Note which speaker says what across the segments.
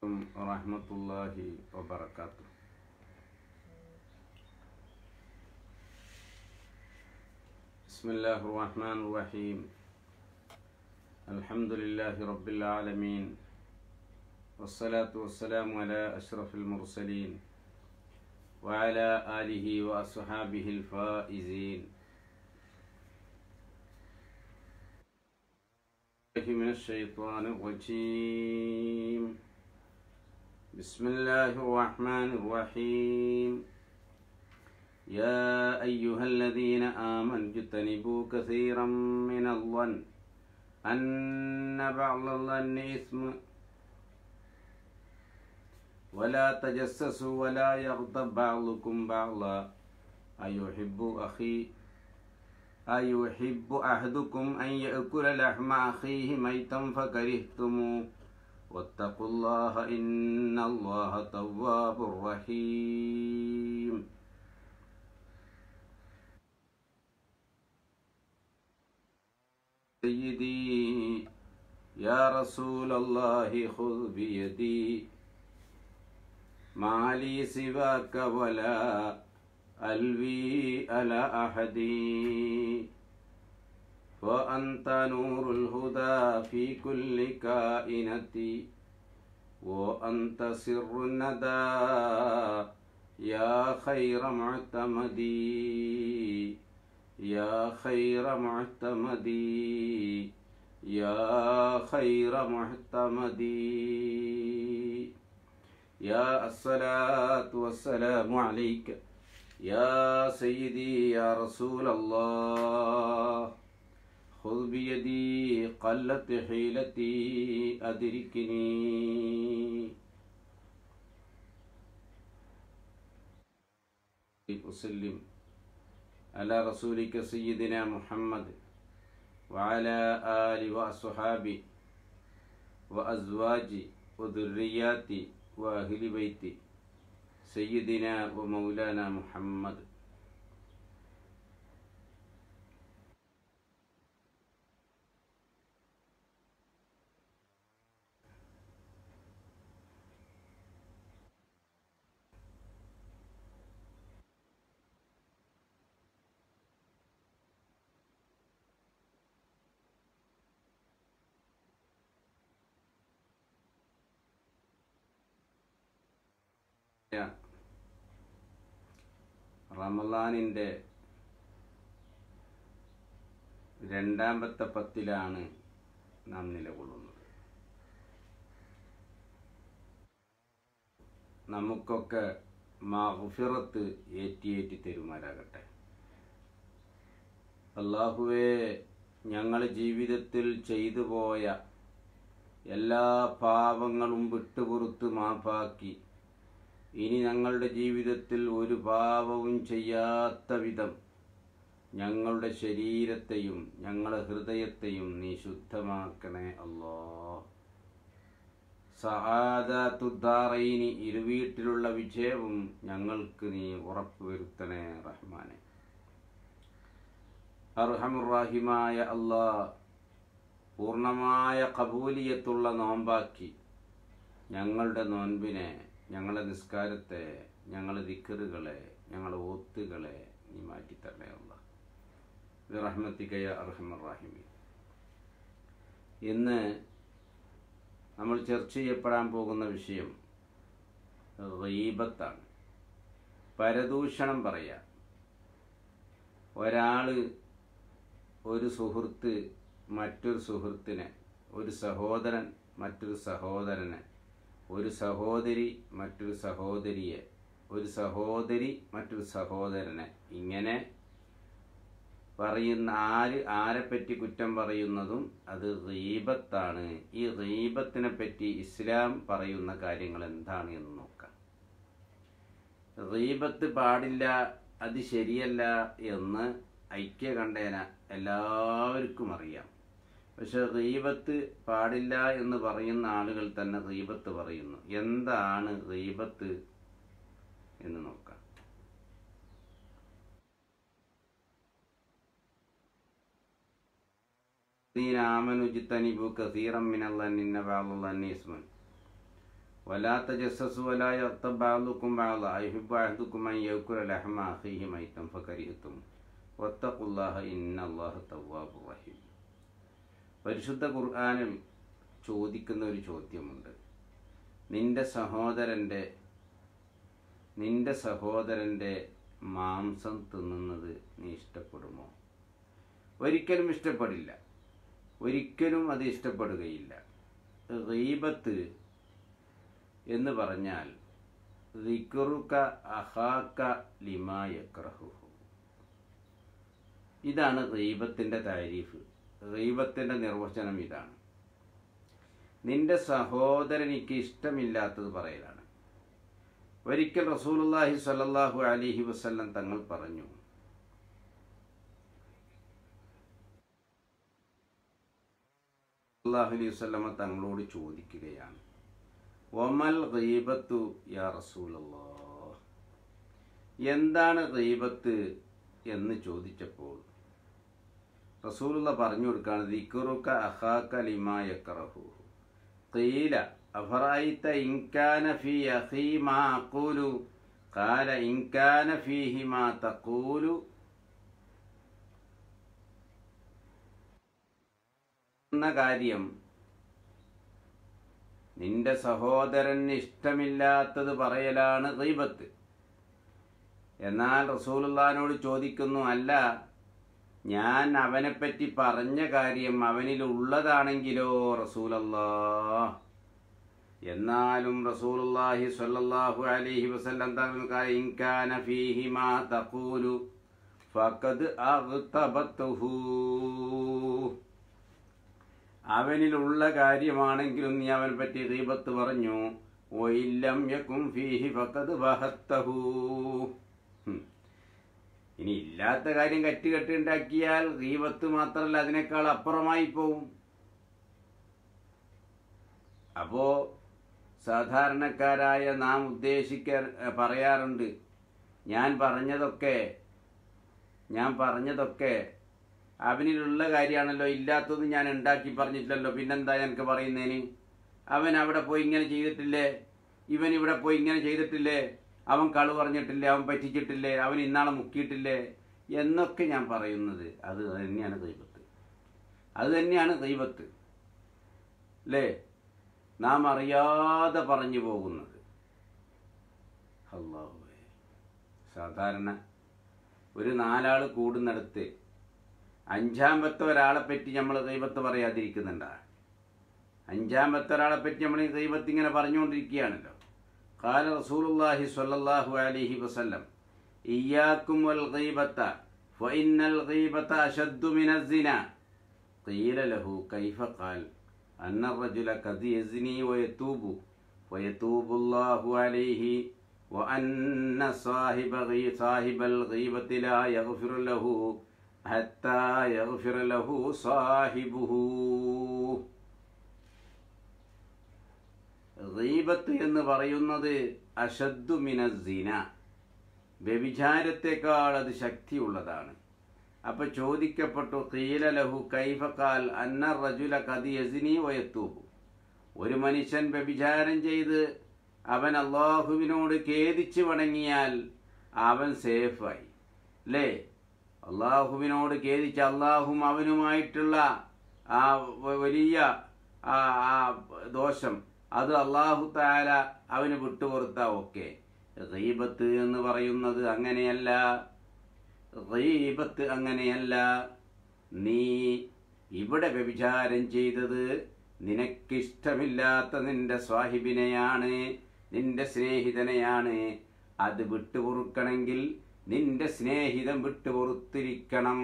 Speaker 1: عليكم ورحمة الله وبركاته بسم الله الرحمن الرحيم الحمد لله رب العالمين والصلاة والسلام على أشرف المرسلين وعلى آله وأصحابه الفائزين من الشيطان الرجيم بسم الله الرحمن الرحيم يا أيها الذين آمنوا اجتنبوا كثيرا من الظن أن بعض الظن إثم ولا تجسسوا ولا يغضب بعضكم بعضا أيحب أخي أيحب أحدكم أن يأكل لحم أخيه ميتا فكرهتموه واتقوا الله إن الله تواب رحيم سيدي يا رسول الله خذ بيدي ما لي سواك ولا ألوي على أحد وأنت نور الهدى في كل كائنة وأنت سر الندى يا خير معتمدي يا خير معتمدي يا خير معتمدي يا الصلاة والسلام عليك يا سيدي يا رسول الله خذ بيدي قلت حيلتي أدركني أسلم على رسولك سيدنا محمد وعلى آل وأصحابه وأزواج وذريات وأهل بيتي سيدنا ومولانا محمد റമലാനിൻ്റെ രണ്ടാമത്തെ പത്തിലാണ് നാം നിലകൊള്ളുന്നത് നമുക്കൊക്കെ മഹഫിറത്ത് ഏറ്റിയേറ്റി തരുമാരാകട്ടെ അള്ളാഹുവേ ഞങ്ങൾ ജീവിതത്തിൽ ചെയ്തു പോയ എല്ലാ പാപങ്ങളും വിട്ടുപുറത്ത് മാപ്പാക്കി ഇനി ഞങ്ങളുടെ ജീവിതത്തിൽ ഒരു പാപവും ചെയ്യാത്ത വിധം ഞങ്ങളുടെ ശരീരത്തെയും ഞങ്ങളുടെ ഹൃദയത്തെയും നീ ശുദ്ധമാക്കണേ അല്ലോ സഹാദത്തുദ്ദാറൈനി ഇരുവീട്ടിലുള്ള വിജയവും ഞങ്ങൾക്ക് നീ ഉറപ്പുവരുത്തണേ റഹ്മാനെ അർഹമുറാഹിമായ അള്ളാ പൂർണ്ണമായ കബൂലിയത്തുള്ള നോമ്പാക്കി ഞങ്ങളുടെ നോൻപിനെ ഞങ്ങളുടെ നിസ്കാരത്തെ ഞങ്ങളുടെ ദിക്കറുകളെ ഞങ്ങളുടെ ഓത്തുകളെ നീ മാറ്റിത്തരണേ അല്ല റഹ്മത്തിക്കയ അർഹമറാഹിമി ഇന്ന് നമ്മൾ ചർച്ച ചെയ്യപ്പെടാൻ പോകുന്ന വിഷയം റീബത്താണ് പരദൂഷണം പറയാം ഒരാൾ ഒരു സുഹൃത്ത് മറ്റൊരു സുഹൃത്തിനെ ഒരു സഹോദരൻ മറ്റൊരു സഹോദരനെ ഒരു സഹോദരി മറ്റൊരു സഹോദരിയെ ഒരു സഹോദരി മറ്റൊരു സഹോദരനെ ഇങ്ങനെ പറയുന്ന ആര് ആരെപ്പറ്റി കുറ്റം പറയുന്നതും അത് റീബത്താണ് ഈ റീബത്തിനെ പറ്റി ഇസ്ലാം പറയുന്ന കാര്യങ്ങൾ എന്താണ് എന്ന് നോക്കാം റീബത്ത് പാടില്ല അത് ശരിയല്ല എന്ന് ഐക്യകണ്ഠേന എല്ലാവർക്കും അറിയാം പക്ഷെ റീബത്ത് പാടില്ല എന്ന് പറയുന്ന ആളുകൾ തന്നെ റീബത്ത് പറയുന്നു എന്താണ് റീബത്ത് എന്ന് നോക്കാം ആമനു ജിത്തനിബു കസീറം മിനല്ലൻ ഇന്ന ബാലുള്ളൻ ഇസ്മൻ വലാത്ത ജസ്സസ് വലായ ബാദുക്കും ബാദ അയ്ഹിബ് അഹദുക്കും അൻ യൗക്കുല ലഹമ അഖീഹി മൈത്തം ഫകരിഹത്തും വത്തഖുല്ലാഹ ഇന്നല്ലാഹ തവ്വാബുർ റഹീം പരിശുദ്ധ ഖുർആനിൽ ചോദിക്കുന്ന ഒരു ചോദ്യമുണ്ട് നിന്റെ സഹോദരൻ്റെ നിന്റെ സഹോദരൻ്റെ മാംസം തിന്നുന്നത് നീ ഇഷ്ടപ്പെടുമോ ഒരിക്കലും ഇഷ്ടപ്പെടില്ല ഒരിക്കലും അത് ഇഷ്ടപ്പെടുകയില്ല റീബത്ത് എന്ന് പറഞ്ഞാൽ റിക്കറുക അഹാക്ക ലിമാ യക്രഹു ഇതാണ് റീബത്തിൻ്റെ താരീഫ് റീബത്തിൻ്റെ നിർവചനം ഇതാണ് നിന്റെ സഹോദരനിക്ക് ഇഷ്ടമില്ലാത്തത് പറയലാണ് ഒരിക്കൽ റസൂലുള്ളാഹി സ്വല്ലല്ലാഹു അലൈഹി വസല്ലം തങ്ങൾ പറഞ്ഞു അള്ളാഹു അലൈഹി വസല്ലമ തങ്ങളോട് ചോദിക്കുകയാണ് ഒമൽ ഗീബത്തു യാ റസൂലല്ലാ എന്താണ് ഗീബത്ത് എന്ന് ചോദിച്ചപ്പോൾ റസൂലുള്ള പറഞ്ഞു കൊടുക്കുകയാണ് ദിക്റുക അഹാക്ക ലിമാ യക്റഹു ഖീല അഫറൈത ഇൻ കാന ഫീ അഖീ മാ അഖൂലു ഖാല ഇൻ കാന ഫീഹി മാ തഖൂലു എന്ന കാര്യം നിന്റെ സഹോദരന് ഇഷ്ടമില്ലാത്തത് പറയലാണ് ഗീബത്ത് എന്നാൽ റസൂലുള്ളാനോട് ചോദിക്കുന്നു അല്ല ഞാൻ അവനെപ്പറ്റി പറഞ്ഞ കാര്യം അവനിൽ ഉള്ളതാണെങ്കിലോ റസൂലല്ലാ എന്നാലും റസൂലുള്ളാഹി സ്വല്ലല്ലാഹു അലൈഹി വസല്ലം തങ്ങൾ ഇൻകാന ഫീഹി മാ തഖൂലു ഫഖദ് അഗ്തബത്തുഹു അവനിലുള്ള കാര്യമാണെങ്കിലും നീ അവനെ പറ്റി ഗീബത്ത് പറഞ്ഞു ഒയില്ലം യക്കും ഫീഹി ഫഖദ് ബഹത്തഹു ഹും. ഇനി ഇല്ലാത്ത കാര്യം കറ്റുകെട്ട് ഉണ്ടാക്കിയാൽ ഗീബത്ത് മാത്രമല്ല അതിനേക്കാൾ അപ്പുറമായി പോവും അപ്പോ സാധാരണക്കാരായ നാം ഉദ്ദേശിക്കാൻ പറയാറുണ്ട് ഞാൻ പറഞ്ഞതൊക്കെ ഞാൻ പറഞ്ഞതൊക്കെ അവനിലുള്ള കാര്യമാണല്ലോ ഇല്ലാത്തത് ഞാൻ ഉണ്ടാക്കി പറഞ്ഞിട്ടില്ലല്ലോ പിന്നെന്താ എനിക്ക് പറയുന്നതിന് അവൻ അവിടെ പോയി ഇങ്ങനെ ചെയ്തിട്ടില്ലേ ഇവൻ ഇവിടെ പോയി ഇങ്ങനെ ചെയ്തിട്ടില്ലേ അവൻ കളു പറഞ്ഞിട്ടില്ലേ അവൻ പറ്റിച്ചിട്ടില്ലേ അവൻ ഇന്നാളെ മുക്കിയിട്ടില്ലേ എന്നൊക്കെ ഞാൻ പറയുന്നത് അത് തന്നെയാണ് ദൈവത്ത് അത് തന്നെയാണ് ദൈവത്ത് അല്ലേ നാം അറിയാതെ പറഞ്ഞു പോകുന്നത് അള്ളാഹുവേ സാധാരണ ഒരു നാലാൾ കൂടുന്നിടത്ത് അഞ്ചാമത്തെ ഒരാളെ പറ്റി നമ്മൾ ദൈവത്ത് പറയാതിരിക്കുന്നുണ്ടാ അഞ്ചാമത്തെ ഒരാളെ പറ്റി നമ്മൾ ഈ ദൈവത്ത് ഇങ്ങനെ പറഞ്ഞുകൊണ്ടിരിക്കുകയാണല്ലോ قال رسول الله صلى الله عليه وسلم إياكم والغيبة فإن الغيبة أشد من الزنا قيل له كيف قال أن الرجل قد يزني ويتوب ويتوب الله عليه وأن صاحب غي صاحب الغيبة لا يغفر له حتى يغفر له صاحبه ഗീബത്ത് എന്ന് പറയുന്നത് അഷദ്ദു മിനസിന വ്യഭിചാരത്തെക്കാൾ അത് ശക്തിയുള്ളതാണ് അപ്പൊ ചോദിക്കപ്പെട്ടു കീല ലഹു കൈഫക്കാൽ അന്ന റജുല കതി യസിനി വയത്തൂബു ഒരു മനുഷ്യൻ വ്യഭിചാരം ചെയ്ത് അവൻ അള്ളാഹുവിനോട് ഖേദിച്ച് വണങ്ങിയാൽ അവൻ സേഫായി അല്ലേ അള്ളാഹുവിനോട് ഖേദിച്ച് അള്ളാഹും അവനുമായിട്ടുള്ള ആ വ- വലിയ ആ ആ ദോഷം അത് അള്ളാഹു താല അവന് വിട്ടുകൊടുത്ത ഓക്കെ ഗീബത്ത് എന്ന് പറയുന്നത് അങ്ങനെയല്ല ഗീബത്ത് അങ്ങനെയല്ല നീ ഇവിടെ വ്യഭിചാരം ചെയ്തത് നിനക്കിഷ്ടമില്ലാത്ത നിന്റെ സ്വാഹിബിനെയാണ് നിന്റെ സ്നേഹിതനെയാണ് അത് വിട്ടുപൊറുക്കണമെങ്കിൽ നിന്റെ സ്നേഹിതം വിട്ടുപൊറുത്തിരിക്കണം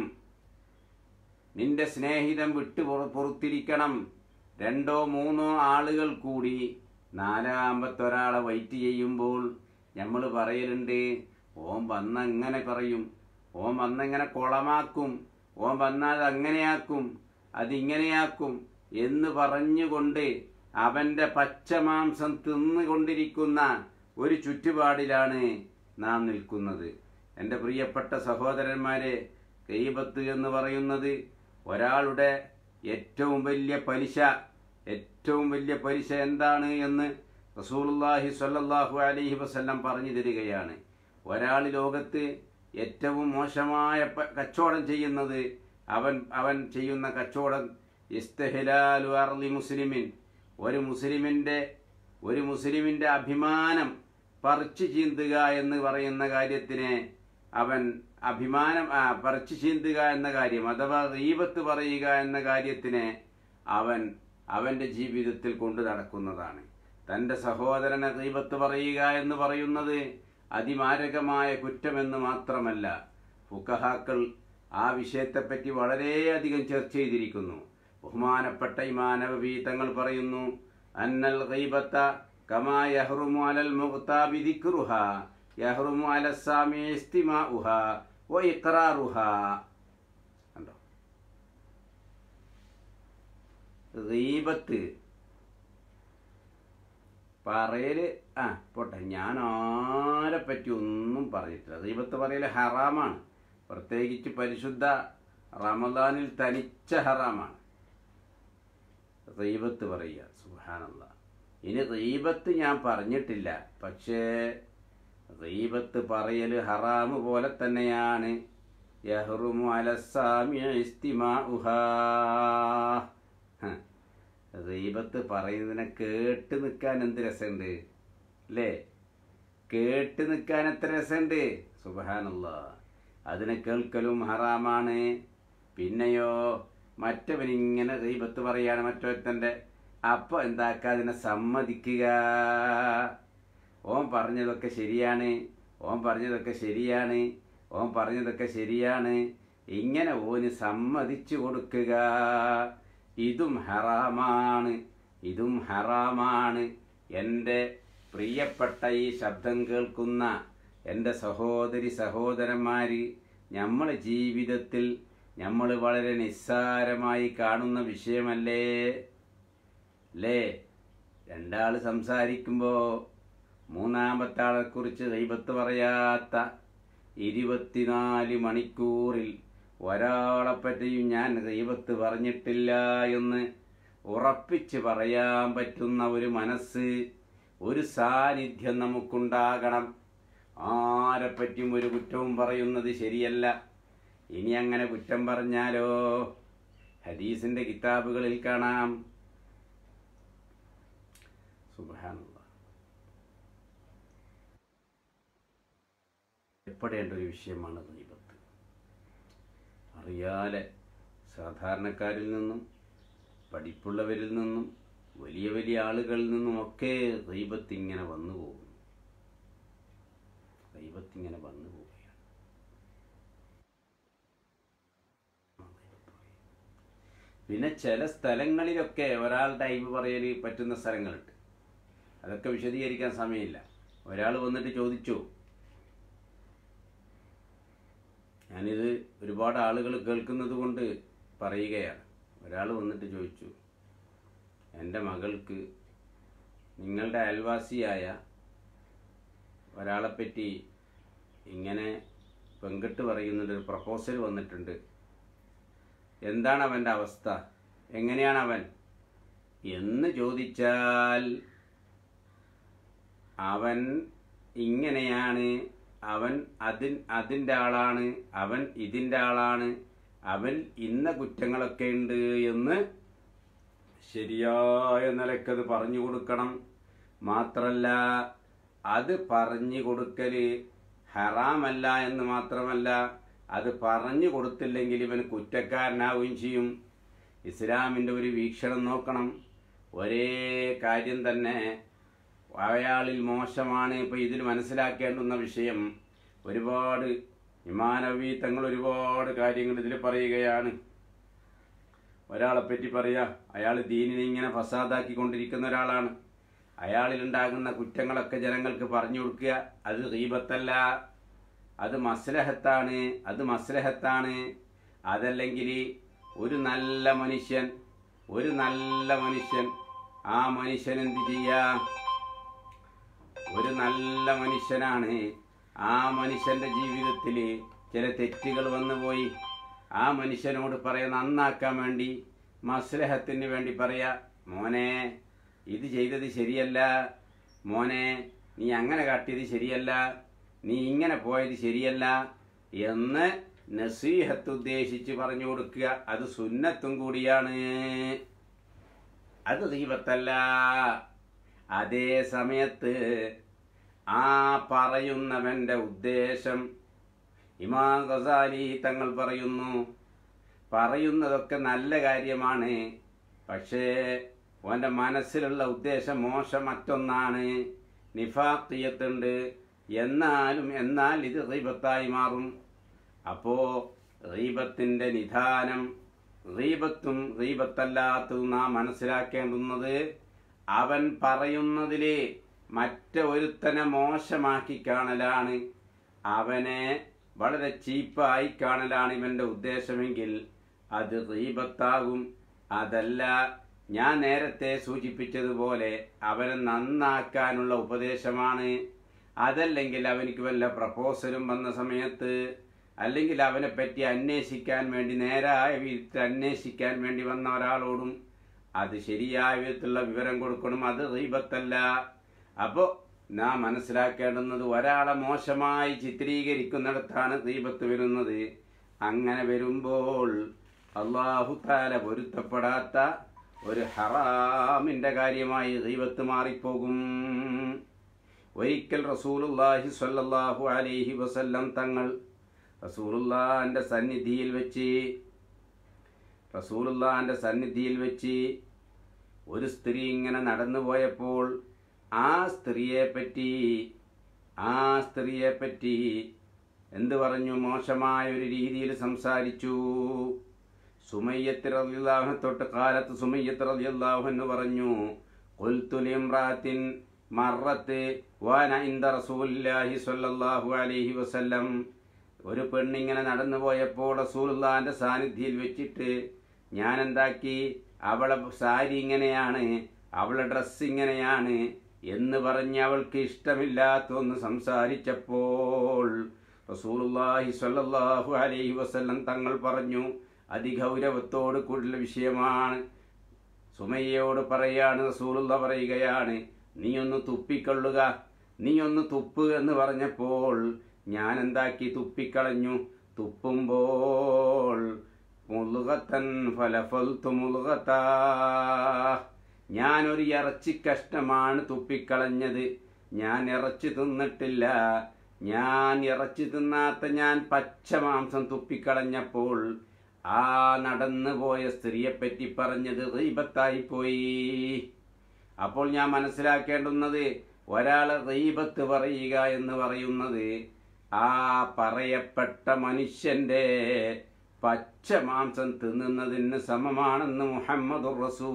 Speaker 1: നിന്റെ സ്നേഹിതം വിട്ടു പൊറ- പൊറുത്തിരിക്കണം രണ്ടോ മൂന്നോ ആളുകൾ കൂടി നാലാമത്തെ ഒരാളെ വൈറ്റ് ചെയ്യുമ്പോൾ നമ്മൾ പറയലുണ്ട് ഓൻ വന്നങ്ങനെ പറയും ഓൻ വന്നെങ്ങനെ കുളമാക്കും ഓൻ വന്നാൽ അങ്ങനെയാക്കും അതിങ്ങനെയാക്കും എന്ന് പറഞ്ഞുകൊണ്ട് അവന്റെ പച്ചമാംസം തിന്നുകൊണ്ടിരിക്കുന്ന ഒരു ചുറ്റുപാടിലാണ് നാം നിൽക്കുന്നത് എൻ്റെ പ്രിയപ്പെട്ട സഹോദരന്മാരെ കൈബത്ത് എന്ന് പറയുന്നത് ഒരാളുടെ ഏറ്റവും വലിയ പലിശ ഏറ്റവും വലിയ പലിശ എന്താണ് എന്ന് റസൂലുള്ളാഹി സ്വല്ലല്ലാഹു അലൈഹി വസല്ലം പറഞ്ഞു തരികയാണ് ഒരാൾ ലോകത്ത് ഏറ്റവും മോശമായ പ- കച്ചവടം ചെയ്യുന്നത് അവൻ അവൻ ചെയ്യുന്ന കച്ചവടം ഇസ്തഹിലാലു അർലി മുസ്ലിമിൻ ഒരു മുസ്ലിമിൻ്റെ ഒരു മുസ്ലിമിൻ്റെ അഭിമാനം പറിച്ചു ചീന്തുക എന്ന് പറയുന്ന കാര്യത്തിനെ അവൻ അഭിമാനം ആ, പറിച്ചു ചീന്തുക എന്ന കാര്യം അഥവാ റീബത്ത് പറയുക എന്ന കാര്യത്തിനെ അവൻ അവൻ്റെ ജീവിതത്തിൽ കൊണ്ടു നടക്കുന്നതാണ് തൻ്റെ സഹോദരനെ റീബത്ത് പറയുക എന്ന് പറയുന്നത് അതിമാരകമായ കുറ്റമെന്ന് മാത്രമല്ല ഫുക്കഹാക്കൾ ആ വിഷയത്തെപ്പറ്റി വളരെയധികം ചർച്ച ചെയ്തിരിക്കുന്നു ബഹുമാനപ്പെട്ട ഇമാനവി തങ്ങൾ പറയുന്നു അന്നൽ ഗൈബത്ത കമാ യഹ്റുമു അലൽ മുഖ്താബി ദിക്റുഹ യഹ്റുമു അലസ്സാമി ഇസ്തിമാഉഹ വ ഇഖ്റാറുഹ കണ്ടോ ഗീബത്ത് പറയല് ആ പോട്ടെ ഞാൻ ആരെ പറ്റി ഒന്നും പറഞ്ഞിട്ടില്ല ഗീബത്ത് പറയല് ഹറാമാണ് പ്രത്യേകിച്ച് പരിശുദ്ധ റമദാനിൽ തനിച്ച ഹറാമാണ് ഗീബത്ത് പറയുക സുഹാനല്ല ഇനി ഗീബത്ത് ഞാൻ പറഞ്ഞിട്ടില്ല പക്ഷേ ഗീബത്ത് പറയല് ഹറാമ് പോലെ തന്നെയാണ് യഹ്റുമു അലസ്സാമി ഇസ്തിമാഉഹാ ഹ. ഗീബത്ത് പറയുന്നതിനെ കേട്ട് നിൽക്കാൻ എന്ത് രസമുണ്ട് അല്ലേ കേട്ട് നിൽക്കാൻ എത്ര രസമുണ്ട് സുബഹാനല്ല അതിനെ കേൾക്കലും ഹറാമാണ് പിന്നെയോ മറ്റവനിങ്ങനെ ഗീബത്ത് പറയാണ് മറ്റൊരുത്തൻ്റെ അപ്പോൾ എന്താക്കുക അതിനെ സമ്മതിക്കുക ഓൻ പറഞ്ഞതൊക്കെ ശരിയാണ് ഓൻ പറഞ്ഞതൊക്കെ ശരിയാണ് ഓൻ പറഞ്ഞതൊക്കെ ശരിയാണ് ഇങ്ങനെ ഓന് സമ്മതിച്ചു കൊടുക്കുക ഇതും ഹറാമാണ് ഇതും ഹറാമാണ് എൻ്റെ പ്രിയപ്പെട്ട ഈ ശബ്ദം കേൾക്കുന്ന എൻ്റെ സഹോദരി സഹോദരന്മാർ നമ്മളെ ജീവിതത്തിൽ നമ്മൾ വളരെ നിസ്സാരമായി കാണുന്ന വിഷയമല്ലേ അല്ലേ രണ്ടാൾ സംസാരിക്കുമ്പോൾ മൂന്നാമത്തെ ആളെക്കുറിച്ച് ദൈവത്ത് പറയാത്ത ഇരുപത്തിനാല് മണിക്കൂറിൽ ഒരാളെപ്പറ്റിയും ഞാൻ ദൈവത്ത് പറഞ്ഞിട്ടില്ല എന്ന് ഉറപ്പിച്ച് പറയാൻ പറ്റുന്ന ഒരു മനസ്സ് ഒരു സാന്നിധ്യം നമുക്കുണ്ടാകണം ആരെപ്പറ്റിയും ഒരു കുറ്റവും പറയുന്നത് ശരിയല്ല ഇനി അങ്ങനെ കുറ്റം പറഞ്ഞാലോ ഹദീസിന്റെ കിതാബുകളിൽ കാണാം സുബ്ഹാനല്ലാഹ് എപ്പെടേണ്ട ഒരു വിഷയമാണ് ദൈവത്ത് അറിയാലെ സാധാരണക്കാരിൽ നിന്നും പഠിപ്പുള്ളവരിൽ നിന്നും വലിയ വലിയ ആളുകളിൽ നിന്നും ഒക്കെ ദൈവത്ത് ഇങ്ങനെ വന്നു പോകുന്നു ദൈവത്ത് ഇങ്ങനെ വന്നു പോവുകയാണ് പിന്നെ ചില സ്ഥലങ്ങളിലൊക്കെ ഒരാളുടെ അയവ് പറയൽ പറ്റുന്ന സ്ഥലങ്ങളുണ്ട് അതൊക്കെ വിശദീകരിക്കാൻ സമയമില്ല ഒരാൾ വന്നിട്ട് ചോദിച്ചു ഞാനിത് ഒരുപാട് ആളുകൾ കേൾക്കുന്നത് കൊണ്ട് പറയുകയാണ് ഒരാൾ വന്നിട്ട് ചോദിച്ചു എൻ്റെ മകൾക്ക് നിങ്ങളുടെ അയൽവാസിയായ ഒരാളെപ്പറ്റി ഇങ്ങനെ പെങ്കിട്ട് പറയുന്നുണ്ട് ഒരു പ്രപ്പോസൽ വന്നിട്ടുണ്ട് എന്താണ് അവൻ്റെ അവസ്ഥ എങ്ങനെയാണ് അവൻ എന്ന് ചോദിച്ചാൽ അവൻ ഇങ്ങനെയാണ് അവൻ അതിൻ അതിൻ്റെ ആളാണ് അവൻ ഇതിൻ്റെ ആളാണ് അവൻ ഇന്ന കുറ്റങ്ങളൊക്കെ ഉണ്ട് എന്ന് ശരിയായ നിലക്കത് പറഞ്ഞു കൊടുക്കണം മാത്രല്ല അത് പറഞ്ഞു കൊടുക്കല് ഹറാമല്ല എന്ന് മാത്രമല്ല അത് പറഞ്ഞു കൊടുത്തില്ലെങ്കിൽ ഇവൻ കുറ്റക്കാരനാവുകയും ചെയ്യും ഇസ്ലാമിൻ്റെ ഒരു വീക്ഷണം നോക്കണം ഒരേ കാര്യം തന്നെ അയാളിൽ മോശമാണ് ഇപ്പം ഇതിൽ മനസ്സിലാക്കേണ്ടുന്ന വിഷയം ഒരുപാട് ഇമാനവി തങ്ങൾ ഒരുപാട് കാര്യങ്ങൾ ഇതിൽ പറയുകയാണ് ഒരാളെപ്പറ്റി പറയുക അയാൾ ദീനിനെ ഇങ്ങനെ ഫസാദാക്കിക്കൊണ്ടിരിക്കുന്ന ഒരാളാണ് അയാളിലുണ്ടാകുന്ന കുറ്റങ്ങളൊക്കെ ജനങ്ങൾക്ക് പറഞ്ഞു കൊടുക്കുക അത് റീബത്തല്ല അത് മസ്ലഹത്താണ് അത് മസ്ലഹത്താണ് അതല്ലെങ്കിൽ ഒരു നല്ല മനുഷ്യൻ ഒരു നല്ല മനുഷ്യൻ ആ മനുഷ്യൻ എന്ത് ചെയ്യാം ഒരു നല്ല മനുഷ്യനാണ് ആ മനുഷ്യന്റെ ജീവിതത്തിൽ ചില തെറ്റുകൾ വന്നുപോയി ആ മനുഷ്യനോട് പറയാ നന്നാക്കാൻ വേണ്ടി മസ്ലഹത്തിന് വേണ്ടി പറയാ മോനെ ഇത് ചെയ്തത് ശരിയല്ല മോനെ നീ അങ്ങനെ കാട്ടിയത് ശരിയല്ല നീ ഇങ്ങനെ പോയത് ശരിയല്ല എന്ന് നസീഹത്ത് ഉദ്ദേശിച്ച് പറഞ്ഞു കൊടുക്കുക അത് സുന്നത്തും കൂടിയാണ് അത് ദൈവത്തല്ല അതേ സമയത്ത് ആ പറയുന്നവന്റെ ഉദ്ദേശം ഇമാം ഗസാലി തങ്ങൾ പറയുന്നു പറയുന്നതൊക്കെ നല്ല കാര്യമാണ് പക്ഷേ അവൻ്റെ മനസ്സിലുള്ള ഉദ്ദേശം മോശം മറ്റൊന്നാണ് നിഫാത്തിയത്തുണ്ട് എന്നാലും എന്നാൽ ഇത് റീബത്തായി മാറും അപ്പോ റീബത്തിന്റെ നിധാനം റീബത്തും റീബത്തല്ലാത്തതും നാം മനസ്സിലാക്കേണ്ടുന്നത് അവൻ പറയുന്നതിലെ മറ്റൊരുത്തനെ മോശമാക്കി കാണലാണ് അവനെ വളരെ ചീപ്പായി കാണലാണ് ഇവന്റെ ഉദ്ദേശമെങ്കിൽ അത് റീബത്താകും അതല്ല ഞാൻ നേരത്തെ സൂചിപ്പിച്ചതുപോലെ അവനെ നന്നാക്കാനുള്ള ഉപദേശമാണ് അതല്ലെങ്കിൽ അവനിക്ക് വല്ല പ്രപ്പോസലും വന്ന സമയത്ത് അല്ലെങ്കിൽ അവനെ പറ്റി അന്വേഷിക്കാൻ വേണ്ടി നേരായ വിധത്തിൽ അന്വേഷിക്കാൻ വേണ്ടി വന്ന ഒരാളോടും അത് ശരിയായ വിധത്തിലുള്ള വിവരം കൊടുക്കണം അത് റീബത്തല്ല അപ്പോൾ നാം മനസ്സിലാക്കേണ്ടുന്നത് ഒരാളെ മോശമായി ചിത്രീകരിക്കുന്നിടത്താണ് ദീപത്ത് വരുന്നത് അങ്ങനെ വരുമ്പോൾ അള്ളാഹുത്താല പൊരുത്തപ്പെടാത്ത ഒരു ഹറാമിന്റെ കാര്യമായി ദൈവത്ത് മാറിപ്പോകും ഒരിക്കൽ റസൂലുല്ലാഹി സ്വല്ലല്ലാഹു അലൈഹി വസല്ലം തങ്ങൾ റസൂലുള്ളാന്റെ സന്നിധിയിൽ വെച്ച് റസൂലുള്ളാന്റെ സന്നിധിയിൽ വെച്ച് ഒരു സ്ത്രീ ഇങ്ങനെ നടന്നു പോയപ്പോൾ ആ സ്ത്രീയെ പറ്റി ആ സ്ത്രീയെ പറ്റി എന്ത് പറഞ്ഞു മോശമായ ഒരു രീതിയിൽ സംസാരിച്ചു സുമയ്യത്ത് റളിയല്ലാഹു തൊട്ട് കാലത്ത് സുമയ്യത്ത് റളിയല്ലാഹു എന്ന് പറഞ്ഞു ഖുൽതുലിംറാത്തിൻ മറത്ത് വാന ഇന്ദ റസൂലുള്ളാഹി സ്വല്ലല്ലാഹു അലൈഹി വസല്ലം ഒരു പെണ്ണിങ്ങനെ നടന്നു പോയപ്പോൾ റസൂലുള്ളാന്റെ സാന്നിധ്യത്തിൽ വെച്ചിട്ട് ഞാൻ എന്താക്കി അവളെ സാരി ഇങ്ങനെയാണ് അവളെ ഡ്രസ്സ് ഇങ്ങനെയാണ് എന്ന് പറഞ്ഞ് അവൾക്ക് ഇഷ്ടമില്ലാത്ത ഒന്ന് സംസാരിച്ചപ്പോൾ റസൂലുള്ളാഹി സ്വല്ലല്ലാഹു അലൈഹി വസല്ലം തങ്ങൾ പറഞ്ഞു അതിഗൗരവത്തോട് കൂടുതൽ വിഷയമാണ് സുമയ്യയോട് പറയാണ് റസൂലുള്ള പറയുകയാണ് നീ ഒന്ന് തുപ്പിക്കൊള്ളുക നീ ഒന്ന് തുപ്പ് എന്ന് പറഞ്ഞപ്പോൾ ഞാൻ എന്താക്കി തുപ്പിക്കളഞ്ഞു തുപ്പുമ്പോൾ മുളുകത്തൻ ഫലഫൽത്തു മുളുകത്താ ഞാനൊരു ഇറച്ചി കഷ്ണമാണ് തുപ്പിക്കളഞ്ഞത് ഞാൻ ഇറച്ചി തിന്നിട്ടില്ല ഞാൻ ഇറച്ചി തിന്നാത്ത ഞാൻ പച്ച മാംസം തുപ്പിക്കളഞ്ഞപ്പോൾ ആ നടന്നു പോയ സ്ത്രീയെപ്പറ്റി പറഞ്ഞത് റീബത്തായി പോയി അപ്പോൾ ഞാൻ മനസ്സിലാക്കേണ്ടുന്നത് ഒരാളെ റീബത്ത് പറയുക എന്ന് പറയുന്നത് ആ പറയപ്പെട്ട മനുഷ്യന്റെ പച്ച മാംസം തിന്നുന്നതിന് സമമാണെന്ന് മുഹമ്മദ്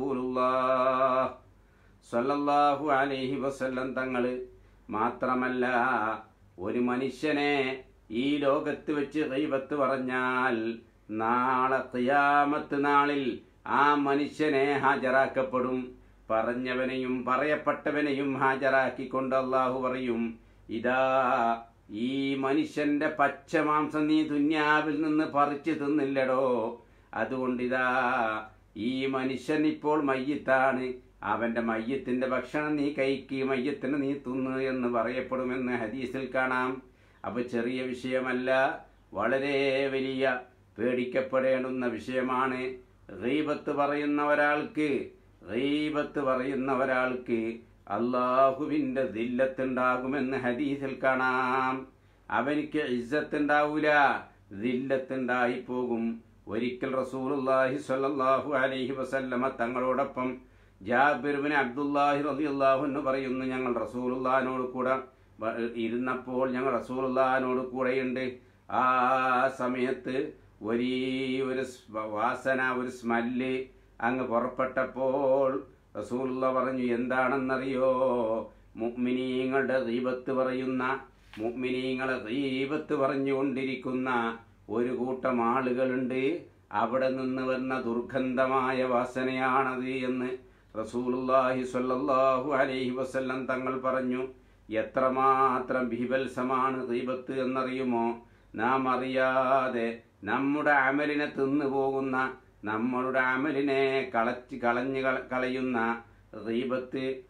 Speaker 1: സല്ലല്ലാഹു അലൈഹി വസല്ലം തങ്ങള് മാത്രമല്ല ഒരു മനുഷ്യനെ ഈ ലോകത്ത് വെച്ച് ഗൈബത്ത് പറഞ്ഞാൽ നാളെ ഖിയാമത്ത് നാളിൽ ആ മനുഷ്യനെ ഹാജരാക്കപ്പെടും പറഞ്ഞവനെയും പറയപ്പെട്ടവനെയും ഹാജരാക്കിക്കൊണ്ട് അള്ളാഹു പറയും ഇതാ ഈ മനുഷ്യന്റെ പച്ച മാംസം നീ ദുന്യാവിൽ നിന്ന് പറിച്ചു തിന്നില്ലടോ അതുകൊണ്ടിതാ ഈ മനുഷ്യൻ ഇപ്പോൾ മയ്യത്താണ് അവന്റെ മയ്യത്തിന്റെ ഭക്ഷണം നീ കഴിക്ക് മയ്യത്തിന് നീ തിന്നു എന്ന് പറയപ്പെടുമെന്ന് ഹദീസിൽ കാണാം അപ്പൊ ചെറിയ വിഷയമല്ല വളരെ വലിയ പേടിക്കപ്പെടേണ്ടുന്ന വിഷയമാണ് ഗീബത്ത് പറയുന്ന ഒരാൾക്ക് ഗീബത്ത് പറയുന്ന ഒരാൾക്ക് അള്ളാഹുവിന്റെ ദില്ലത്തുണ്ടാകുമെന്ന് ഹദീസിൽ കാണാം അവനിക്ക് ഇസ്സത്തുണ്ടാവൂല ദില്ലത്തുണ്ടായി പോകും ഒരിക്കൽ റസൂലുള്ളാഹി സ്വല്ലല്ലാഹു അലൈഹി വസല്ലമ തങ്ങളോടൊപ്പം ജാബിർബിന് അബ്ദുല്ലാഹി റളിയല്ലാഹു എന്ന് പറയുന്നു ഞങ്ങൾ റസൂലുള്ളാഹിനോട് കൂടെ വ- ഇരുന്നപ്പോൾ ഞങ്ങൾ റസൂലുള്ളാഹിനോട് കൂടെയുണ്ട് ആ സമയത്ത് വലിയൊരു സ്- വാസന ഒരു സ്മെല്ല് അങ്ങ് പുറപ്പെട്ടപ്പോൾ റസൂലുള്ള പറഞ്ഞു എന്താണെന്നറിയോ മുഅ്മിനീങ്ങളുടെ ദീപത്ത് പറയുന്ന മുഅ്മിനീങ്ങളെ ദീപത്ത് പറഞ്ഞുകൊണ്ടിരിക്കുന്ന ഒരു കൂട്ടം ആളുകളുണ്ട് അവിടെ നിന്ന് വന്ന ദുർഗന്ധമായ വാസനയാണത് എന്ന് റസൂലുള്ളാഹി സ്വല്ലല്ലാഹു അലൈഹി വസല്ലം തങ്ങൾ പറഞ്ഞു എത്രമാത്രം ബിഭത്സമാണ് ദീപത്ത് എന്നറിയുമോ നാം അറിയാതെ നമ്മുടെ അമലിനെ തിന്നു പോകുന്ന നമ്മളുടെ അമലിനെ കളച്ച് കളഞ്ഞു കള- കളയുന്ന ദീപത്ത്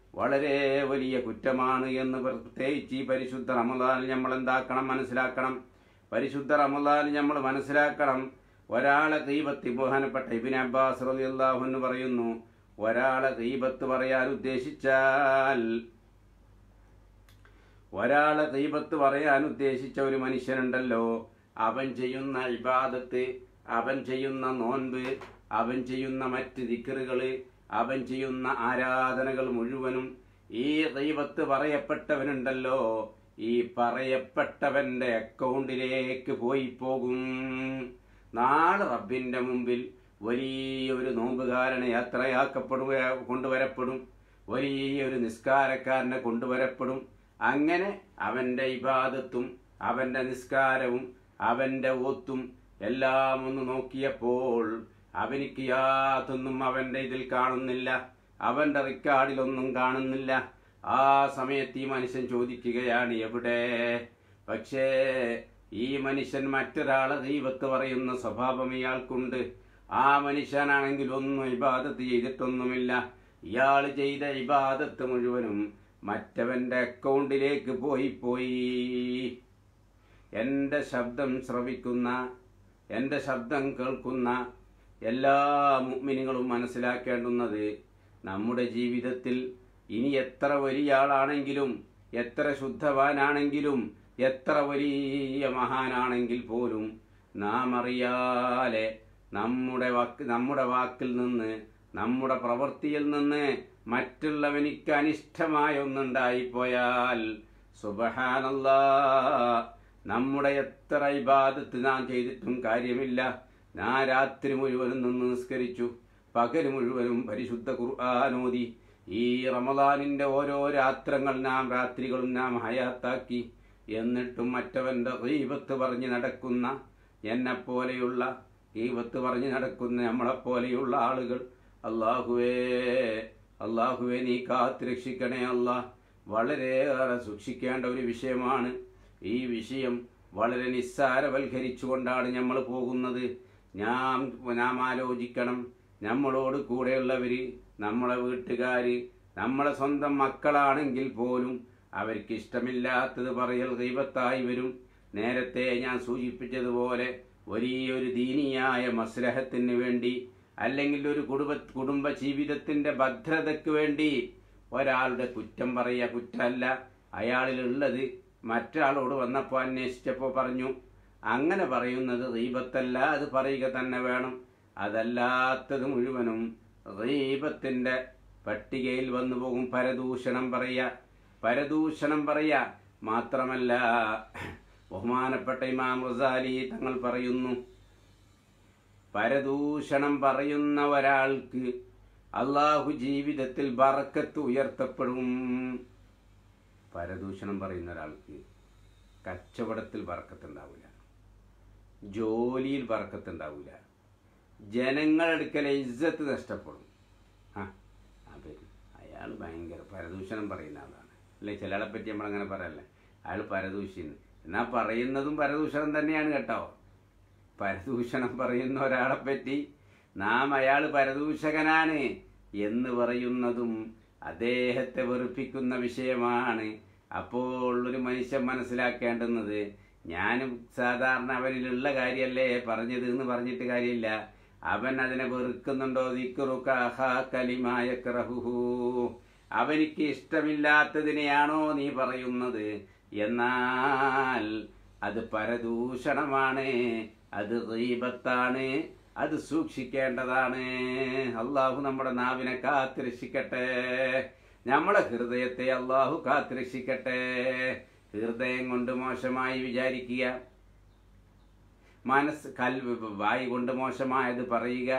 Speaker 1: വളരെ വലിയ കുറ്റമാണ് എന്ന് പ്രത്യേകിച്ച് ഈ പരിശുദ്ധ റമദാനിൽ നമ്മൾ എന്താക്കണം മനസ്സിലാക്കണം പരിശുദ്ധ റമദാനിൽ നമ്മൾ മനസ്സിലാക്കണം ഒരാളെ ദീപത്തി ബഹുമാനപ്പെട്ട ഇബിൻ അബ്ബാസ് റളിയല്ലാഹു എന്ന് പറയുന്നു ഒരാളെ ദീപത്ത് പറയാൻ ഉദ്ദേശിച്ചാൽ ഒരാളെ ദീപത്ത് പറയാൻ ഉദ്ദേശിച്ച ഒരു മനുഷ്യനുണ്ടല്ലോ അവൻ ചെയ്യുന്ന ഇബാദത്ത് അവൻ ചെയ്യുന്ന നോൻപ് അവൻ ചെയ്യുന്ന മറ്റ് ദിക്കറുകള് അവൻ ചെയ്യുന്ന ആരാധനകൾ മുഴുവനും ഈ ദൈവത്ത് പറയപ്പെട്ടവനുണ്ടല്ലോ ഈ പറയപ്പെട്ടവന്റെ അക്കൗണ്ടിലേക്ക് പോയി പോകും നാളെ റബ്ബിന്റെ മുമ്പിൽ വലിയൊരു നോമ്പുകാരനെ യാത്രയാക്കപ്പെടുക കൊണ്ടുവരപ്പെടും വലിയൊരു നിസ്കാരക്കാരനെ കൊണ്ടുവരപ്പെടും അങ്ങനെ അവന്റെ ഇബാദത്തും അവന്റെ നിസ്കാരവും അവന്റെ ഓത്തും എല്ലാം ഒന്ന് നോക്കിയപ്പോൾ അവനിക്ക് യാതൊന്നും അവന്റെ ഇതിൽ കാണുന്നില്ല അവന്റെ റിക്കാർഡിലൊന്നും കാണുന്നില്ല ആ സമയത്ത് ഈ മനുഷ്യൻ ചോദിക്കുകയാണ് എവിടെ പക്ഷേ ഈ മനുഷ്യൻ മറ്റൊരാളെ ദൈവത്ത് പറയുന്ന സ്വഭാവം ഇയാൾക്കുണ്ട് ആ മനുഷ്യനാണെങ്കിൽ ഒന്നും ഇബാദത്ത് ചെയ്തിട്ടൊന്നുമില്ല ഇയാൾ ചെയ്ത ഇബാദത്ത് മുഴുവനും മറ്റവന്റെ അക്കൗണ്ടിലേക്ക് പോയി പോയി എന്റെ ശബ്ദം ശ്രവിക്കുന്ന എന്റെ ശബ്ദം കേൾക്കുന്ന എല്ലാ മുഗ്മിനികളും മനസ്സിലാക്കേണ്ടുന്നത് നമ്മുടെ ജീവിതത്തിൽ ഇനി എത്ര വലിയ ആളാണെങ്കിലും എത്ര ശുദ്ധവാനാണെങ്കിലും എത്ര വലിയ മഹാനാണെങ്കിൽ പോലും നാം അറിയാലെ നമ്മുടെ വാക്ക് നമ്മുടെ വാക്കിൽ നിന്ന് നമ്മുടെ പ്രവൃത്തിയിൽ നിന്ന് മറ്റുള്ളവനിക്ക് അനിഷ്ടമായ ഒന്നുണ്ടായിപ്പോയാൽ സുബഹാനല്ലാ നമ്മുടെ എത്ര ഇബാദത്ത് നാം ചെയ്തിട്ടും കാര്യമില്ല ഞാൻ രാത്രി മുഴുവനും നിന്ന് നിസ്കരിച്ചു പകൽ മുഴുവനും പരിശുദ്ധ ഖുർആാനോദി ഈ റമദാനിന്റെ ഓരോ രാത്രങ്ങൾ നാം രാത്രികളും നാം ഹയാത്താക്കി എന്നിട്ടും മറ്റവന്റെ ഗീബത്ത് പറഞ്ഞ് നടക്കുന്ന എന്നെപ്പോലെയുള്ള ഗീബത്ത് പറഞ്ഞ് നടക്കുന്ന നമ്മളെപ്പോലെയുള്ള ആളുകൾ അള്ളാഹുവേ അള്ളാഹുവേ നീ കാത്തുരക്ഷിക്കണേ അല്ലാ വളരെയേറെ സൂക്ഷിക്കേണ്ട ഒരു വിഷയമാണ് ഈ വിഷയം വളരെ നിസ്സാരവൽക്കരിച്ചുകൊണ്ടാണ് നമ്മൾ പോകുന്നത് ഞാൻ നാം ആലോചിക്കണം നമ്മളോട് കൂടെയുള്ളവര് നമ്മളെ വീട്ടുകാര് നമ്മളെ സ്വന്തം മക്കളാണെങ്കിൽ പോലും അവർക്ക് ഇഷ്ടമില്ലാത്തത് പറയൽ ദൈവത്തായി വരും നേരത്തെ ഞാൻ സൂചിപ്പിച്ചതുപോലെ വലിയൊരു ദീനിയായ മസ്ലഹത്തിന് വേണ്ടി അല്ലെങ്കിൽ ഒരു കുടുംബ കുടുംബ ജീവിതത്തിന്റെ ഭദ്രതയ്ക്ക് വേണ്ടി ഒരാളുടെ കുറ്റം പറയുക കുറ്റമല്ല അയാളിലുള്ളത് മറ്റൊരാളോട് വന്നപ്പോൾ അന്വേഷിച്ചപ്പോൾ പറഞ്ഞു അങ്ങനെ പറയുന്നത് റീബത്തല്ല അത് പറയുക തന്നെ വേണം അതല്ലാത്തത് മുഴുവനും റീബത്തിന്റെ പട്ടികയിൽ വന്നു പോകും പരദൂഷണം പറയുക പരദൂഷണം പറയുക മാത്രമല്ല ബഹുമാനപ്പെട്ട ഇമാം റസാലി തങ്ങൾ പറയുന്നു പരദൂഷണം പറയുന്ന ഒരാൾക്ക് അള്ളാഹു ജീവിതത്തിൽ ബറക്കത്ത് ഉയർത്തപ്പെടും പരദൂഷണം പറയുന്ന ഒരാൾക്ക് കച്ചവടത്തിൽ ബറക്കത്തുണ്ടാവില്ല ജോലിയിൽ ബറക്കത്തുണ്ടാവില്ല ജനങ്ങളെടുക്കലെ ഇജ്ജത്ത് നഷ്ടപ്പെടും ആ അതെ അയാൾ ഭയങ്കര പരദൂഷണം പറയുന്ന ആളാണ് അല്ലെ ചിലയാളെ പറ്റി നമ്മളങ്ങനെ പറയല്ലേ അയാൾ പരദൂഷിന്ന് എന്നാ പറയുന്നതും പരദൂഷണം തന്നെയാണ് കേട്ടോ പരദൂഷണം പറയുന്ന ഒരാളെ പറ്റി നാം അയാൾ പരദൂഷകനാണ് എന്ന് പറയുന്നതും അദ്ദേഹത്തെ വെറുപ്പിക്കുന്ന വിഷയമാണ് അപ്പോൾ ഒരു മനുഷ്യൻ മനസ്സിലാക്കേണ്ടുന്നത് ഞാനും സാധാരണ അവനിലുള്ള കാര്യമല്ലേ പറഞ്ഞത് എന്ന് പറഞ്ഞിട്ട് കാര്യമില്ല അവൻ അതിനെ വെറുക്കുന്നുണ്ടോ കലിമായ അവനിക്ക് ഇഷ്ടമില്ലാത്തതിനെയാണോ നീ പറയുന്നത് എന്നാൽ അത് പരദൂഷണമാണ് അത് ഗീബത്താണ് അത് സൂക്ഷിക്കേണ്ടതാണ് അള്ളാഹു നമ്മുടെ നാവിനെ കാത്തിരക്ഷിക്കട്ടെ നമ്മളെ ഹൃദയത്തെ അള്ളാഹു കാത്തിരക്ഷിക്കട്ടെ ഹൃദയം കൊണ്ട് മോശമായി വിചാരിക്കുക മനസ്സ് കൽവ് വായി കൊണ്ട് മോശമായത് പറയുക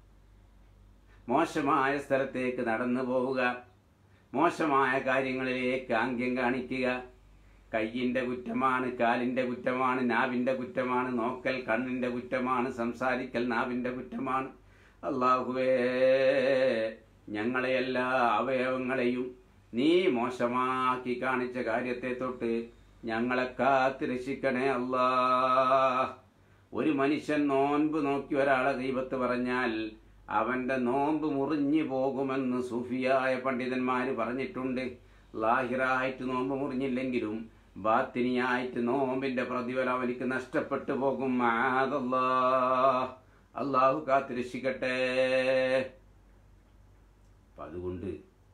Speaker 1: മോശമായ സ്ഥലത്തേക്ക് നടന്നു പോവുക മോശമായ കാര്യങ്ങളിലേക്ക് ആംഗ്യം കാണിക്കുക കയ്യിന്റെ കുറ്റമാണ് കാലിന്റെ കുറ്റമാണ് നാവിന്റെ കുറ്റമാണ് നോക്കൽ കണ്ണിന്റെ കുറ്റമാണ് സംസാരിക്കൽ നാവിന്റെ കുറ്റമാണ് അള്ളാഹുവേ ഞങ്ങളെ എല്ലാ അവയവങ്ങളെയും നീ മോശമാക്കി കാണിച്ച കാര്യത്തെ തൊട്ട് ഞങ്ങളെ കാത്ത് രക്ഷിക്കണേ അല്ലാ ഒരു മനുഷ്യൻ നോൻപ് നോക്കി ഒരാളെ ദൈവത്ത് പറഞ്ഞാൽ അവന്റെ നോമ്പ് മുറിഞ്ഞു പോകുമെന്ന് സൂഫിയായ പണ്ഡിതന്മാർ പറഞ്ഞിട്ടുണ്ട് ലാഹിറായിട്ട് നോമ്പ് മുറിഞ്ഞില്ലെങ്കിലും ബാത്തിനിയായിട്ട് നോമ്പിന്റെ പ്രതിഫലം അവനിക്ക് നഷ്ടപ്പെട്ടു പോകും മാതല്ലാ അള്ളാഹു കാത്തിരക്ഷിക്കട്ടെ അപ്പം അതുകൊണ്ട്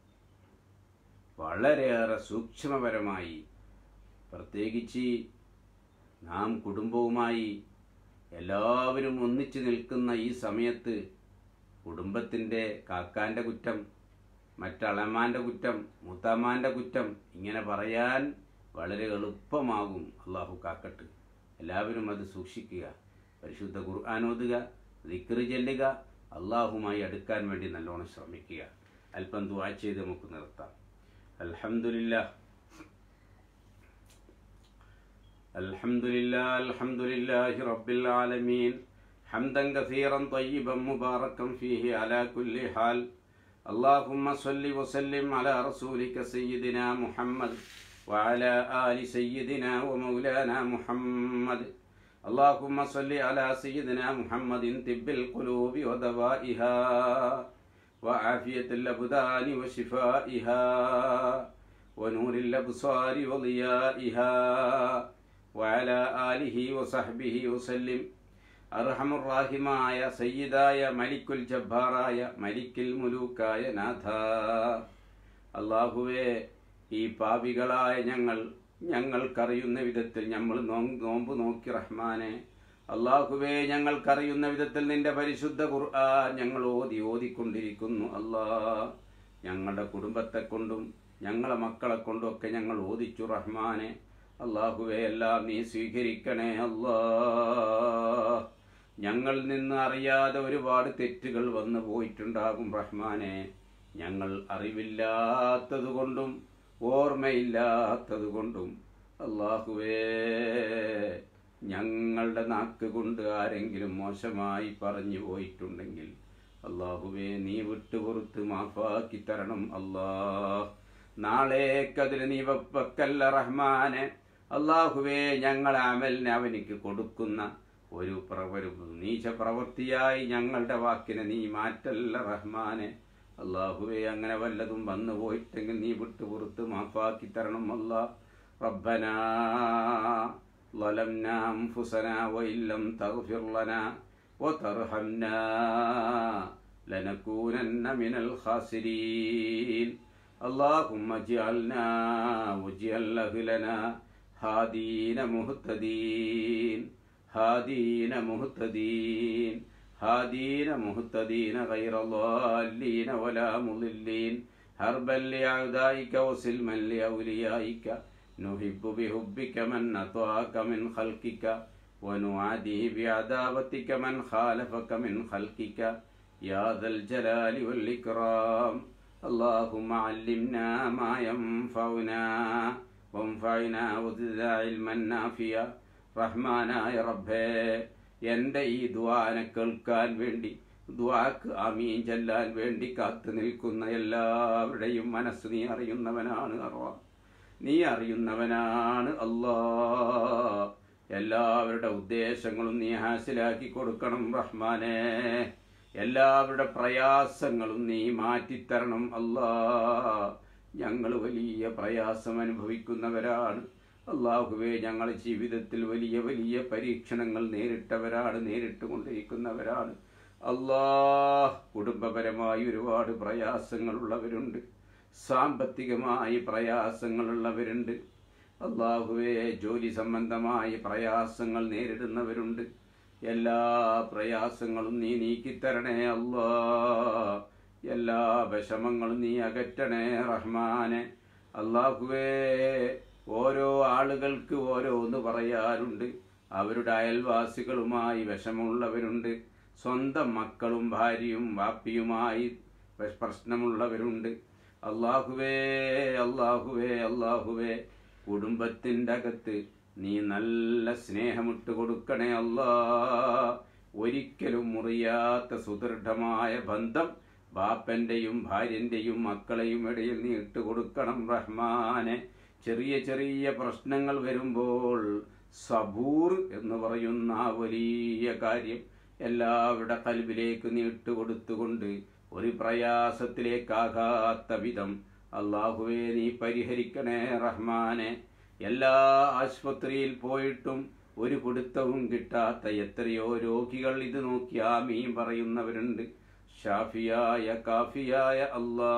Speaker 1: വളരെയേറെ സൂക്ഷ്മപരമായി പ്രത്യേകിച്ച് നാം കുടുംബവുമായി എല്ലാവരും ഒന്നിച്ചു നിൽക്കുന്ന ഈ സമയത്ത് കുടുംബത്തിൻ്റെ കാക്കാൻ്റെ കുറ്റം മറ്റളമാൻ്റെ കുറ്റം മൂത്താമാൻ്റെ കുറ്റം ഇങ്ങനെ പറയാൻ വളരെ എളുപ്പമാകും അള്ളാഹു കാക്കട്ട് എല്ലാവരും അത് സൂക്ഷിക്കുക പരിശുദ്ധ ഖുർആൻ ഓതുക ദിക്റ് ചെല്ലുക അള്ളാഹുമായി അടുക്കാൻ വേണ്ടി നല്ലോണം ശ്രമിക്കുക അല്പം ദുആ ചെയ്ത് നമുക്ക് നിർത്താം അൽഹംദുലില്ലാ الحمد لله الحمد لله رب العالمين حمدا كثيرا طيبا مباركا فيه على كل حال اللهم صل وسلم على رسولك سيدنا محمد وعلى آل سيدنا ومولانا محمد اللهم صل على سيدنا محمد طب القلوب ودوائها وعافية الأبدان وشفائها ونور الأبصار وضيائها وعلى آله وصحبه وسلم അർഹമുറാഹിമായ സയ്യിദായ മലിക്കുൽ ജബ്ബാറായ മലിക്കിൽ മുലൂക്കായ നാഥ അള്ളാഹുവേ ഈ പാപികളായ ഞങ്ങൾ ഞങ്ങൾക്കറിയുന്ന വിധത്തിൽ നമ്മൾ നോമ്പ് നോക്കി റഹ്മാനെ അള്ളാഹുവേ ഞങ്ങൾക്കറിയുന്ന വിധത്തിൽ നിന്റെ പരിശുദ്ധ ഖുർആൻ ഞങ്ങൾ ഓതി ഓതിക്കൊണ്ടിരിക്കുന്നു അല്ലാ ഞങ്ങളുടെ കുടുംബത്തെ കൊണ്ടും ഞങ്ങളെ മക്കളെ കൊണ്ടും ഒക്കെ ഞങ്ങൾ ഓദിച്ചു റഹ്മാനെ അള്ളാഹുവെ എല്ലാം നീ സ്വീകരിക്കണേ അല്ലാ ഞങ്ങളിൽ നിന്ന് അറിയാതെ ഒരുപാട് തെറ്റുകൾ വന്നു പോയിട്ടുണ്ടാകും റഹ്മാനെ ഞങ്ങൾ അറിവില്ലാത്തത് കൊണ്ടും ഓർമ്മയില്ലാത്തത് കൊണ്ടും അള്ളാഹുവേ ഞങ്ങളുടെ നാക്ക് കൊണ്ട് ആരെങ്കിലും മോശമായി പറഞ്ഞു പോയിട്ടുണ്ടെങ്കിൽ അള്ളാഹുവേ നീ വിട്ടുപുറത്ത് മാഫാക്കി തരണം അല്ലാ നാളേക്കതിന് നീ വെപ്പക്കല്ല റഹ്മാനെ അള്ളാഹുവേ ഞങ്ങൾ അമലിനെ അവനിക്ക് കൊടുക്കുന്ന ഒരു പ്രവരു നീച പ്രവൃത്തിയായി ഞങ്ങളുടെ വാക്കിനെ നീ മാറ്റല്ല റഹ്മാനെ അള്ളാഹുവേ അങ്ങനെ വല്ലതും വന്നു പോയിട്ടെങ്കിൽ നീ വിട്ടുപുറത്ത് മാഫാക്കി തരണം അല്ലാ റബ്ബനാ ظلمنا أنفسنا وإن لم تغفر لنا وترحمنا لنكونن من الخاسرين اللهم اجعلنا واجعل أهلنا هادين مهتدين هادين مهتدين هادين مهتدين غير ضالين ولا مضلين هربا لأعدائك وسلما لأوليائك نحب بحبك من أطاعك من خلقك ونعادي بعداوتك من خالفك من خلقك يا ذا الجلال والإكرام اللهم علمنا ما ينفعنا وانفعنا وزدنا علما نافيا റഹ്മാനായ റബ്ബേ എൻ്റെ ഈ ദ്വാനെ കേൾക്കാൻ വേണ്ടി ദ്വാക്ക് അമീൻ ചെല്ലാൻ വേണ്ടി കാത്തു നിൽക്കുന്ന എല്ലാവരുടെയും മനസ്സ് നീ അറിയുന്നവനാണ് അറവാ നീ അറിയുന്നവനാണ് അല്ലാ എല്ലാവരുടെ ഉദ്ദേശങ്ങളും നീ ഹാസിലാക്കി കൊടുക്കണം റഹ്മാനെ എല്ലാവരുടെ പ്രയാസങ്ങളും നീ മാറ്റിത്തരണം അല്ലാ ഞങ്ങൾ വലിയ പ്രയാസം അനുഭവിക്കുന്നവരാണ് അള്ളാഹുവേ ഞങ്ങളുടെ ജീവിതത്തിൽ വലിയ വലിയ പരീക്ഷണങ്ങൾ നേരിട്ടവരാണ് നേരിട്ട് കൊണ്ടിരിക്കുന്നവരാണ് അള്ളാഹ് കുടുംബപരമായി ഒരുപാട് പ്രയാസങ്ങളുള്ളവരുണ്ട് സാമ്പത്തികമായി പ്രയാസങ്ങളുള്ളവരുണ്ട് അള്ളാഹുവേ ജോലി സംബന്ധമായ പ്രയാസങ്ങൾ നേരിടുന്നവരുണ്ട് എല്ലാ പ്രയാസങ്ങളും നീ നീക്കിത്തരണേ അല്ലാ എല്ലാ വിഷമങ്ങളും നീ അകറ്റണേ റഹ്മാനെ അള്ളാഹുവേ ഓരോ ആളുകൾക്ക് ഓരോന്ന് പറയാറുണ്ട് അവരുടെ അയൽവാസികളുമായി വിഷമമുള്ളവരുണ്ട് സ്വന്തം മക്കളും ഭാര്യയും വാപ്പിയുമായി പ്രശ്നമുള്ളവരുണ്ട് അള്ളാഹുവേ അള്ളാഹുവേ അള്ളാഹുവേ കുടുംബത്തിൻ്റെ അകത്ത് നീ നല്ല സ്നേഹമിട്ട് കൊടുക്കണേ അല്ലാ ഒരിക്കലും മുറിയാത്ത സുദൃഢമായ ബന്ധം ബാപ്പന്റെയും ഭാര്യന്റെയും മക്കളെയും ഇടയിൽ നീ ഇട്ട് കൊടുക്കണം റഹ്മാനെ ചെറിയ ചെറിയ പ്രശ്നങ്ങൾ വരുമ്പോൾ സബൂർ എന്ന് പറയുന്ന ആ വലിയ കാര്യം എല്ലാവരുടെ കൽബിലേക്ക് നീട്ട് കൊടുത്തുകൊണ്ട് ഒരു പ്രയാസത്തിലേക്കാകാത്ത വിധം അള്ളാഹുവെ നീ പരിഹരിക്കണേ റഹ്മാനെ എല്ലാ ആശുപത്രിയിൽ പോയിട്ടും ഒരു പിടുത്തവും കിട്ടാത്ത എത്രയോ രോഗികൾ ഇത് നോക്കി ആമീൻ പറയുന്നവരുണ്ട് ഷാഫിയായ കാഫിയായ അല്ലാ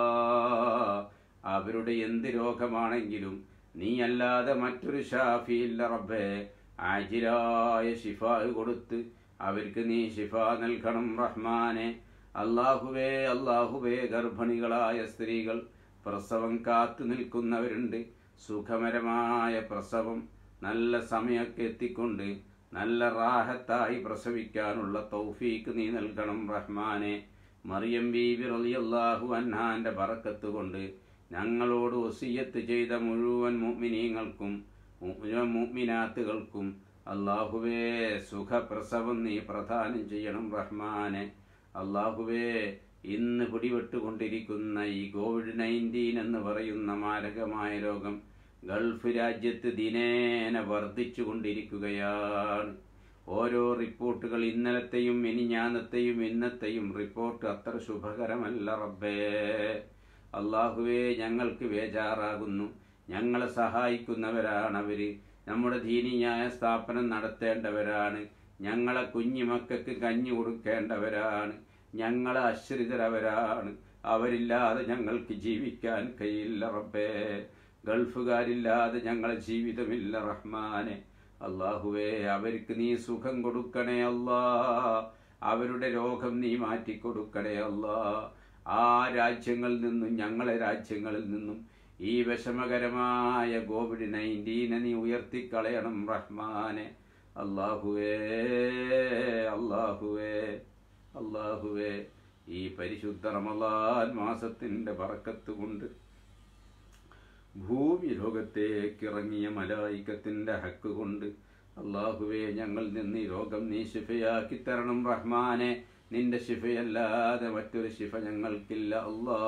Speaker 1: അവരുടെ എന്ത് രോഗമാണെങ്കിലും നീ അല്ലാതെ മറ്റൊരു ഷാഫിയില്ല റബ്ബേ ആജിലായ ഷിഫ കൊടുത്ത് അവർക്ക് നീ ഷിഫ നൽകണം റഹ്മാനെ അള്ളാഹുവേ അള്ളാഹുവേ ഗർഭിണികളായ സ്ത്രീകൾ പ്രസവം കാത്തു നിൽക്കുന്നവരുണ്ട് സുഖമരമായ പ്രസവം നല്ല സമയമൊക്കെ എത്തിക്കൊണ്ട് നല്ല റാഹത്തായി പ്രസവിക്കാനുള്ള തൗഫീക്ക് നീ നൽകണം റഹ്മാനെ മറിയം ബീബി റളിയല്ലാഹു അൻഹാന്റെ ബറക്കത്ത് കൊണ്ട് ഞങ്ങളോട് വസിയത്ത് ചെയ്ത മുഴുവൻ മുഅ്മിനീങ്ങൾക്കും മുഴുവൻ മുഅ്മിനാത്തുകൾക്കും അള്ളാഹുവേ സുഖപ്രസവം നീ പ്രദാനം ചെയ്യണം റഹ്മാനെ അള്ളാഹുവേ ഇന്ന് പിടിപെട്ടുകൊണ്ടിരിക്കുന്ന ഈ കോവിഡ് നയൻറ്റീൻ എന്ന് പറയുന്ന മാരകമായ രോഗം ഗൾഫ് രാജ്യത്ത് ദിനേന വർദ്ധിച്ചു കൊണ്ടിരിക്കുകയാണ് ഓരോ റിപ്പോർട്ടുകൾ ഇന്നലത്തെയും മിനിഞ്ഞാന്നത്തെയും ഇന്നത്തെയും റിപ്പോർട്ട് അത്ര ശുഭകരമല്ല റബ്ബേ അള്ളാഹുവേ ഞങ്ങൾക്ക് ബേജാറാകുന്നു ഞങ്ങളെ സഹായിക്കുന്നവരാണ് അവര് നമ്മുടെ ദീനീയായ സ്ഥാപനം നടത്തേണ്ടവരാണ് ഞങ്ങളെ കുഞ്ഞുമക്കൾക്ക് കഞ്ഞി കൊടുക്കേണ്ടവരാണ് ഞങ്ങളെ അശ്രിതരവരാണ് അവരില്ലാതെ ഞങ്ങൾക്ക് ജീവിക്കാൻ കഴിയില്ല റബ്ബേ ഗൾഫുകാരില്ലാതെ ഞങ്ങളെ ജീവിതമില്ല റഹ്മാനെ അള്ളാഹുവേ അവർക്ക് നീ സുഖം കൊടുക്കണേ അല്ലാ അവരുടെ രോഗം നീ മാറ്റിക്കൊടുക്കണേ അല്ലാ ആ രാജ്യങ്ങളിൽ നിന്നും ഞങ്ങളെ രാജ്യങ്ങളിൽ നിന്നും ഈ വിഷമകരമായ കോവിഡ് നയൻറ്റീനെ നീ ഉയർത്തിക്കളയണം റഹ്മാനെ അള്ളാഹുവേ അള്ളാഹുവേ അള്ളാഹുവേ ഈ പരിശുദ്ധ റമലാൻ മാസത്തിന്റെ പറക്കത്ത് കൊണ്ട് ഭൂമി ലോകത്തേക്ക് ഇറങ്ങിയ മലായിക്കത്തിന്റെ ഹക്ക് കൊണ്ട് അള്ളാഹുവേ ഞങ്ങൾ നിന്ന് ഈ രോഗം നീ ശിഫയാക്കി തരണം റഹ്മാനെ നിന്റെ ശിഫയല്ലാതെ മറ്റൊരു ശിഫ ഞങ്ങൾക്കില്ല അല്ലാ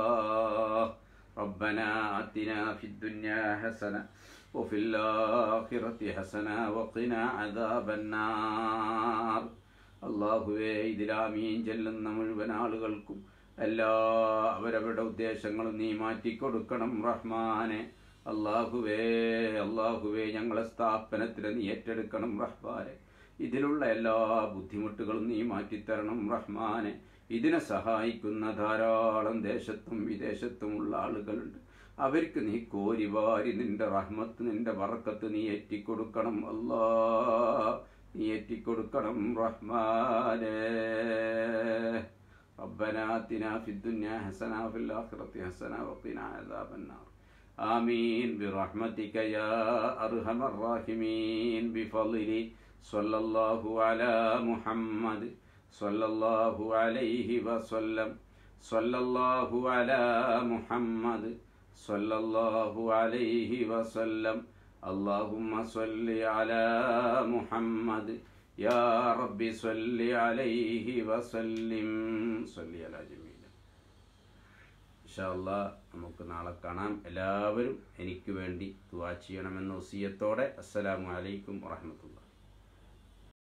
Speaker 1: ربنا آتنا في الدنيا حسنة وفي الآخرة حسنة وقنا عذاب النار അള്ളാഹുവേ ഇതിലാമീൻ ചെല്ലുന്ന മുഴുവൻ ആളുകൾക്കും എല്ലാ അവരവരുടെ ഉദ്ദേശങ്ങളും നീ മാറ്റിക്കൊടുക്കണം റഹ്മാനെ അള്ളാഹുവേ അള്ളാഹുവേ ഞങ്ങളെ സ്ഥാപനത്തിന് നീ ഏറ്റെടുക്കണം റഹ്മാനെ ഇതിലുള്ള എല്ലാ ബുദ്ധിമുട്ടുകളും നീ മാറ്റിത്തരണം റഹ്മാനെ ഇതിനെ സഹായിക്കുന്ന ധാരാളം ദേശത്തും വിദേശത്തുമുള്ള ആളുകളുണ്ട് അവർക്ക് നീ കോരിവാരി നിന്റെ റഹ്മത്ത് നിന്റെ വറക്കത്ത് നീ എറ്റിക്കൊടുക്കണം അല്ലാ നീ എറ്റിക്കൊടുക്കണം റഹ്മാനേ ربنا آتنا في الدنيا حسنة وفي الآخرة حسنة وقنا عذاب النار آمين برحمتك يا أرحم الراحمين بفضل صلى الله على محمد صلى الله عليه وسلم صلى الله على محمد صلى الله عليه وسلم اللهم صل على محمد يا رب صل عليه وسلم صل على جميع ഇൻഷാല്ല നമുക്ക് നാളെ കാണാം എല്ലാവരും എനിക്ക് വേണ്ടി ദുവാ ചെയ്യണമെന്ന വസിയത്തോടെ അസ്സലാമു അലൈക്കും വറഹമത്തുള്ള